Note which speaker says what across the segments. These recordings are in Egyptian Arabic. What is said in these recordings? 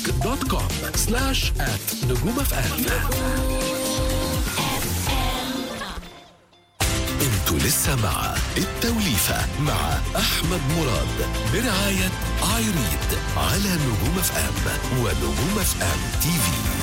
Speaker 1: دوت كوم سلاش ات نجوم اف ام انتوا لسه مع التوليفة مع أحمد مراد برعاية ايريد على نجوم اف ام ونجوم اف ام تي في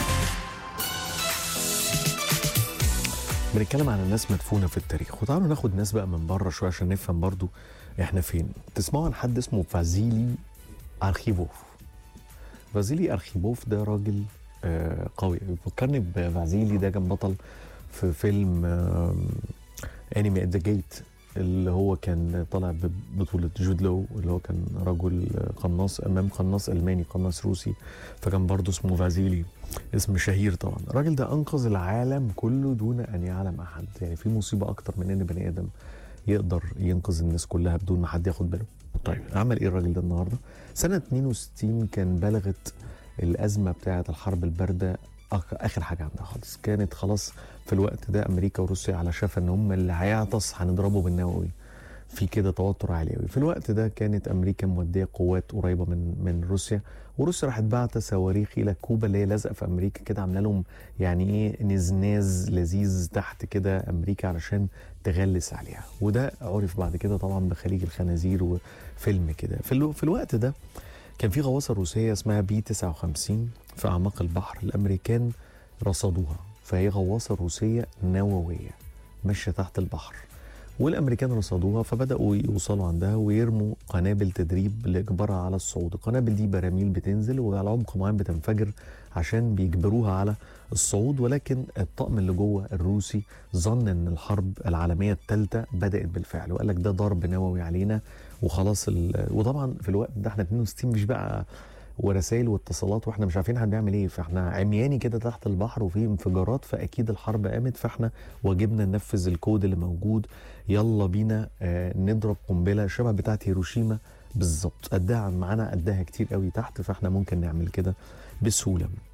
Speaker 2: بنتكلم عن الناس مدفونه في التاريخ وتعالوا ناخد ناس بقى من بره شويه عشان نفهم برضو احنا فين تسمعوا عن حد اسمه فازيلي ارخيبوف فازيلي ارخيبوف ده راجل آه قوي بيفكرني بفازيلي ده كان بطل في فيلم انمي ات ذا جيت اللي هو كان طالع ببطولة جود لو اللي هو كان رجل قناص أمام قناص ألماني قناص روسي فكان برضه اسمه فازيلي اسم شهير طبعا الراجل ده أنقذ العالم كله دون أن يعلم أحد يعني في مصيبة أكتر من إن بني آدم يقدر ينقذ الناس كلها بدون ما حد ياخد باله طيب عمل إيه الراجل ده النهاردة سنة 62 كان بلغت الأزمة بتاعة الحرب الباردة اخر حاجه عندها خالص كانت خلاص في الوقت ده امريكا وروسيا على شفا ان هم اللي هيعطس هنضربه بالنووي في كده توتر عالي قوي في الوقت ده كانت امريكا موديه قوات قريبه من من روسيا وروسيا راحت باعته صواريخ الى كوبا اللي هي لازقه في امريكا كده عامله لهم يعني ايه نزناز لذيذ تحت كده امريكا علشان تغلس عليها وده عرف بعد كده طبعا بخليج الخنازير وفيلم كده في, الو في الوقت ده كان في غواصه روسيه اسمها بي 59 في اعماق البحر الامريكان رصدوها فهي غواصه روسيه نوويه ماشيه تحت البحر والامريكان رصدوها فبداوا يوصلوا عندها ويرموا قنابل تدريب لاجبارها على الصعود القنابل دي براميل بتنزل وعلى عمق معين بتنفجر عشان بيجبروها على الصعود ولكن الطقم اللي جوه الروسي ظن ان الحرب العالميه الثالثه بدات بالفعل وقال لك ده ضرب نووي علينا وخلاص وطبعا في الوقت ده احنا 62 مش بقى ورسائل واتصالات واحنا مش عارفين هنعمل ايه فاحنا عمياني كده تحت البحر وفي انفجارات فاكيد الحرب قامت فاحنا واجبنا ننفذ الكود اللي موجود يلا بينا آه نضرب قنبله شبه بتاعه هيروشيما بالظبط قدها معانا قدها كتير قوي تحت فاحنا ممكن نعمل كده بسهوله